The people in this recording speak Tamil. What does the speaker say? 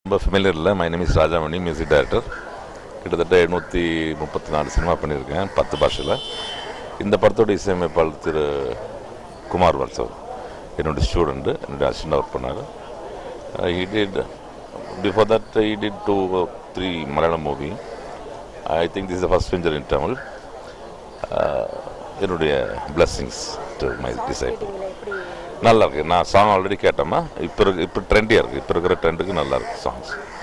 ரொம்ப ஃபெமிலியர் இல்லை my name is Rajamani music director கிட்டத்தட்ட எண்ணூற்றி முப்பத்தி நாலு சினிமா பண்ணியிருக்கேன் பத்து பாஷையில் இந்த படத்தோட இசையமைப்பாளர் திரு குமார் வல்சவ் என்னுடைய ஸ்டூடெண்ட்டு என்னுடைய அசிஸ்டண்ட் ஒர்க் பண்ணார் he did before that he did two three Malayalam movie I think this first feature in Tamil என்னுடைய பிளஸ்ஸிங்ஸ் டு மை டிசைபிள் நல்லா இருக்கு நான் சாங் ஆல்ரெடி கேட்டோமா இப்போ இருக்கு இப்போ ட்ரெண்டியாக இருக்குது இப்போ இருக்கிற ட்ரெண்டுக்கு நல்லா இருக்கு சாங்ஸ்